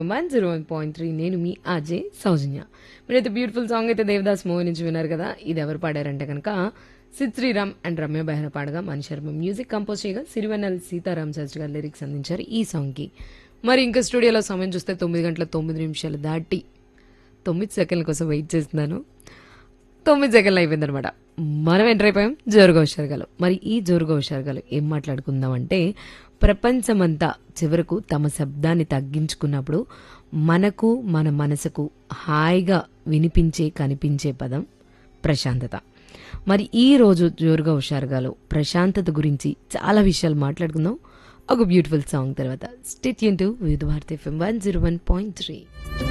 one zero one point three నేను మీ అజయ్ సౌజన్య మీరైతే బ్యూటిఫుల్ సాంగ్ అయితే దేవదాస్ మూవీ నుంచి విన్నారు కదా ఇది ఎవరు పాడారంటే కనుక సిద్ శ్రీరామ్ అండ్ రమ్య బెహ్రా పాడగా మణి శర్మ మ్యూజిక్ కంపోజ్ చేయగా సిరివెన్నెల సీతారాం శాస్త్రి గారు లిరిక్స్ అందించారు ఈ సాంగ్కి మరి ఇంకా స్టూడియోలో సమయం చూస్తే తొమ్మిది గంటల తొమ్మిది నిమిషాలు దాటి తొమ్మిది సెకండ్ల కోసం వెయిట్ చేస్తున్నాను తొమ్మిది సెకండ్లు అయిపోయిందనమాట మనం ఎంటర్ అయిపోయాం జోరుగా హుషారుగాలు మరి ఈ జోరుగా హుషారుగాలు ఏం మాట్లాడుకుందామంటే ప్రపంచమంతా చివరకు తమ శబ్దాన్ని తగ్గించుకున్నప్పుడు మనకు మన మనసుకు హాయిగా వినిపించే కనిపించే పదం ప్రశాంతత మరి ఈ రోజు జోరుగా హుషారుగాలు ప్రశాంతత గురించి చాలా విషయాలు మాట్లాడుకుందాం ఒక బ్యూటిఫుల్ సాంగ్ తర్వాత స్టేట్ టు Vividh Bharati FM one zero one point three